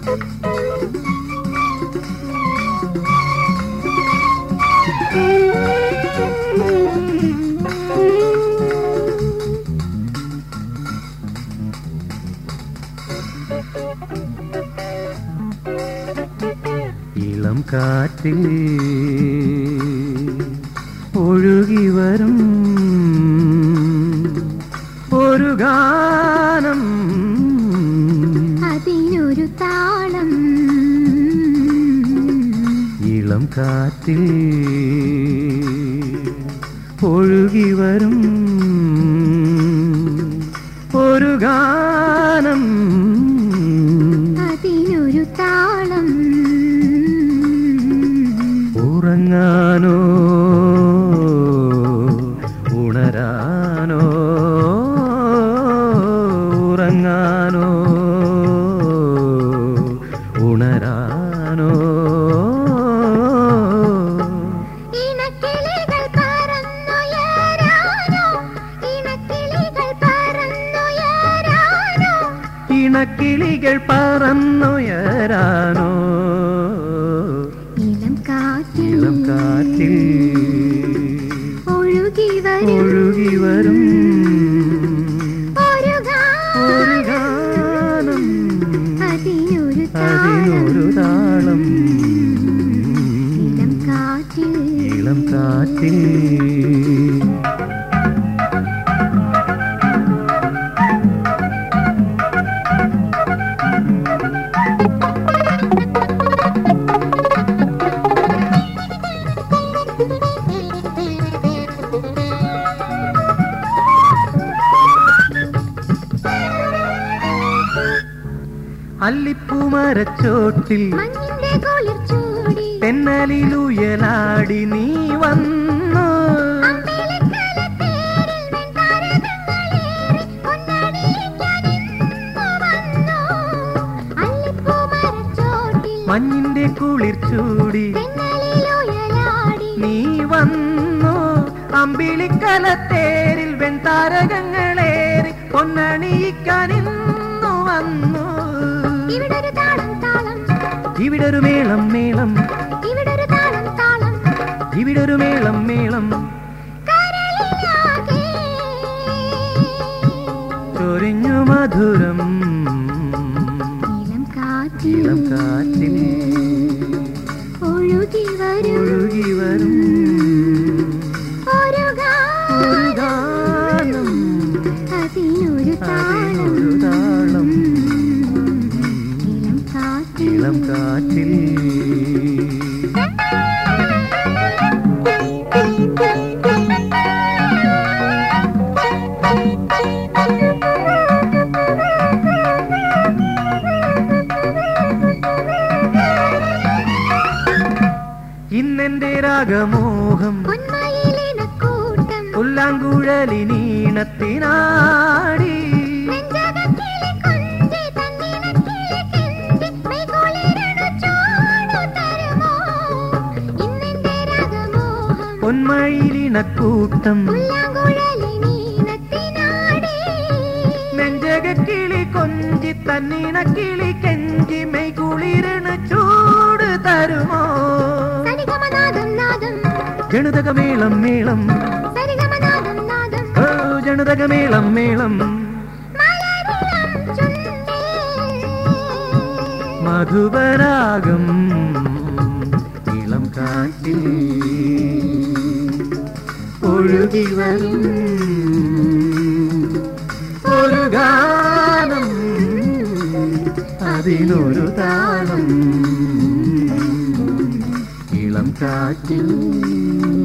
ഇളം കാറ്റിൽ ഒഴുകി വരും ഒരു ഗാനം അതിനൊരു താളം ഇളം കാറ്റിൽ ഒഴുകി വരും ഒരു ഗാനം അതിനൊരു താളം ഉറങ്ങാനോ ഉണരാനോ ഉറങ്ങാനോ ഉണരാനോ ഇണക്കിളികൾ പറന്നുയരാനോ ഇണക്കിളികൾ പറന്നുയരാനോ ഇണക്കിളികൾ പറന്നുയരാനോ ഇളം കാറ്റിൽ ഇളം കാറ്റിൽ ഒഴുകി വരും ഒഴുകി വരും ഒരു ഒരു ഗാനം ഗാനം അതിനൊരു അതിനൊരു താളം താളം ഇളം കാറ്റിൽ ഇളം കാറ്റിൽ അല്ലിപ്പൂമരച്ചോട്ടിൽ മഞ്ഞിന്റെ കുളിർ ചൂടി തെന്നലിലുയലാടി നീ വന്നു അമ്പിളിക്കലത്തേരിൽ വെൺതാരകങ്ങളേറി പൊന്നണിയിക്കാനിന്നു വന്നു. അല്ലിപ്പൂമരച്ചോട്ടിൽ മഞ്ഞിന്റെ കുളിർ ചൂടി തെന്നലിലുയലാടി നീ വന്നു അമ്പിളിക്കലത്തേരിൽ വെൺതാരകങ്ങളേറി പൊന്നണിയിക്കാനിന്നു വന്നു ഇവിടൊരു താളം താളം ഇവിടൊരു മേളം മേളം ഇവിടൊരു താളം താളം ഇവിടൊരു മേളം മേളം കരളിലാകെ ചൊരിഞ്ഞു മധുരം ഇളം കാറ്റിൽ ഇളം കാറ്റിൽ ഒഴുകി വരും ഒഴുകി വരും ഒരു ഒരു ഗാനം ഗാനം അതിനൊരു താളം അതിനൊരു താളം ഇളം കാറ്റിൽ ഇളം കാറ്റിൽ ഇന്നെന്റെ രാഗമോഹം പൊന്മയിലിനക്കൂട്ടം പുല്ലാങ്കുഴലിനീണത്തിനാടി നെഞ്ചകക്കിളി കൊഞ്ചി തന്നിണക്കിളി കെഞ്ചി മെയ്കുളിരണു ചൂടു തരുമോ ഇന്നെന്റെ രാഗമോഹം പൊന്മയിലിണക്കൂട്ടം പുല്ലാങ്കുഴലി നീനത്തിനാടി നെഞ്ചകക്കിളി കൊഞ്ചി തന്നിണക്കിളി കെഞ്ചി മെയ്കുളിരണ് ചൂട് തരുമോ സരിഗമനാദം നാദം ജണുതക മേളം മേളം സരിഗമനാദം നാദം ഓ ജണുതക മേളം മേളം മലരിളം ചുണ്ടിൽ മധുപരാഗം ഇളം കാറ്റിൽ ഒഴുകി വരും ഒരു ഗാനം അതിനൊരു താളം ഇളം കാറ്റിൽ